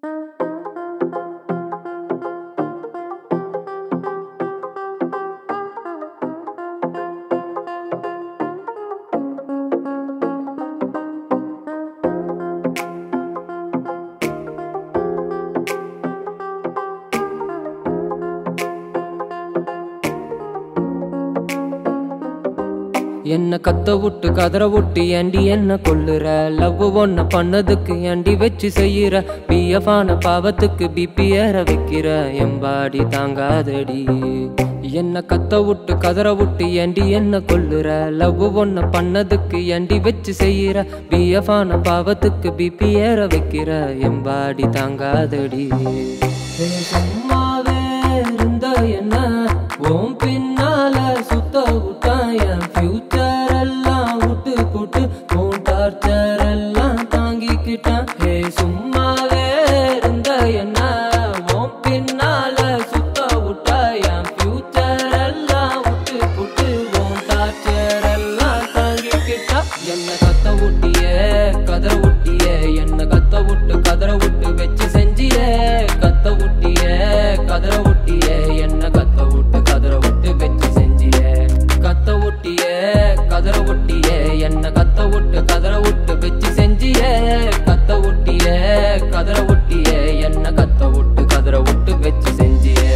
என்ன கத்த விட்டு கதற விட்டு ஏண்டி என்ன கொல்லுற லவ் ஒன்ன பண்ணதுக்கு ஏண்டி வச்சு செய்யற பிஎஃபான பாவத்துக்கு பிபி ஏற வைக்கிற எம்பாடி தாங்காதடி என்ன கத்த விட்டு கதற விட்டு ஏண்டி என்ன கொல்லுற லவ் ஒன்ன பண்ணதுக்கு ஏண்டி வச்சு செய்யற பிஎஃபான பாவத்துக்கு பிபி ஏற வைக்கிற எம்பாடி தாங்காதடி ஏ, சும்மாவே இருந்த என்ன உன் பின்னால சுத்த விட்டான் என் ஃபியூச்சர் எல்லாம் விட்டு போட்டு உன் டார்ச்சர் எல்லாம் தாங்கிக்கிட்டான் ஏ சும்மாவே இருந்த என்ன உன் பின்னால சுத்த விட்டா என் ஃபியூச்சர் எல்லாம் விட்டு போட்டு உன் டார்ச்சர் எல்லாம் தாங்கிக்கிட்டா என்ன கத்த விட்டியே கதற விட்டியே என்ன கத்த விட்டு கதற விட்டு வச்சு செஞ்சியே கத்த விட்டியே கதற விட்டியே என்ன கத்த விட்டு கதற விட்டு வச்சு செஞ்சியே கத்த விட்டியே கதற விட்டியே என்ன கத்த விட்டு கதற விட்டு வச்சு செஞ்சியே கத்த விட்டியே கதற விட்டியே என்ன கத்த விட்டு கதற விட்டு வச்சு செஞ்சியே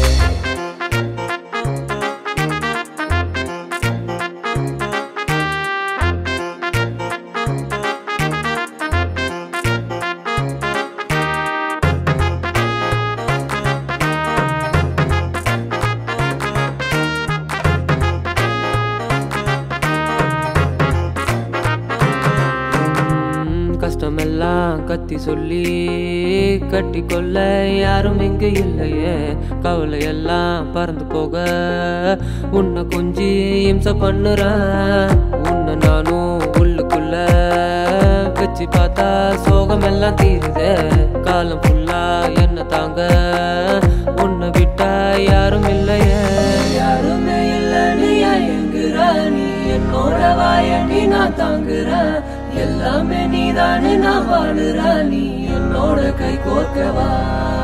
ம், கஷ்டமெல்லாம் கத்தி சொல்லி கட்டி கொள்ள யாரும் இங்கு இல்லையே கவலை எல்லாம் பறந்து போக உன்னை கொஞ்சி இம்சை பண்ணுறேன் உன்னை நானும் உள்ளுக்குள்ள வச்சு பார்த்தா சோகம் எல்லாம் தீருதே காலம் ஃபுல்லா என்ன தாங்க உன்னை விட்டா யாரும் இல்லையே யாருமே இல்லை நீ எங்குற நீ என்னோட வாயண்டி நான் தாங்குற எல்லாமே நீதானே நான் வாழுற நீ என்னோட கை கோர்க்கவா